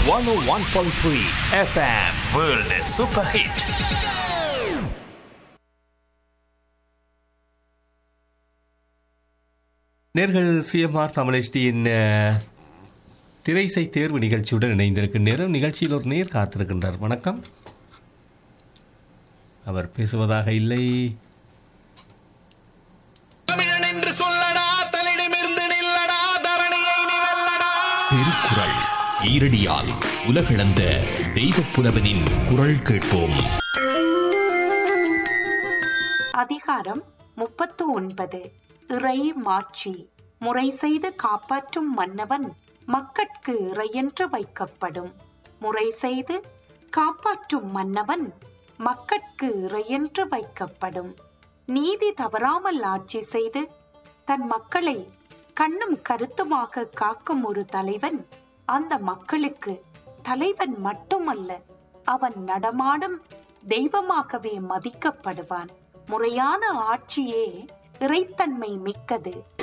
one one point three FM world super hit நேர்கள் CMR தமிழ்டியின் திரைசை தேர்வு நிகழ்ச்சியுடன் இணைந்திருக்கும் நேரம் நிகழ்ச்சியில் ஒரு நேர் காத்திருக்கின்றார் வணக்கம் அவர் பேசுவதாக இல்லை தமிழன் என்று சொல்லடா தலிடமிருந்து நில்லடா தரணியை நீ வெல்லடா திருக்குறள் ஈரடியால் உலகளந்த தெய்வப் புலவனின் குரல் கேட்போம் அதிகாரம் முப்பத்து ஒன்பது இறை மாட்சி முறை செய்து காப்பாற்றும் மன்னவன் மக்கட்கு இறையென்று வைக்கப்படும் முறை செய்து காப்பாற்றும் மன்னவன் மக்கட்கு இறையென்று வைக்கப்படும் நீதி தவறாமல் ஆட்சி செய்து தன் மக்களை கண்ணும் கருத்துமாக காக்கும் ஒரு தலைவன் அந்த மக்களுக்கு தலைவன் மட்டுமல்ல அவன் நடமாடும் தெய்வமாகவே மதிக்கப்படுவான் முறையான ஆட்சியே இறைத்தன்மை மிக்கது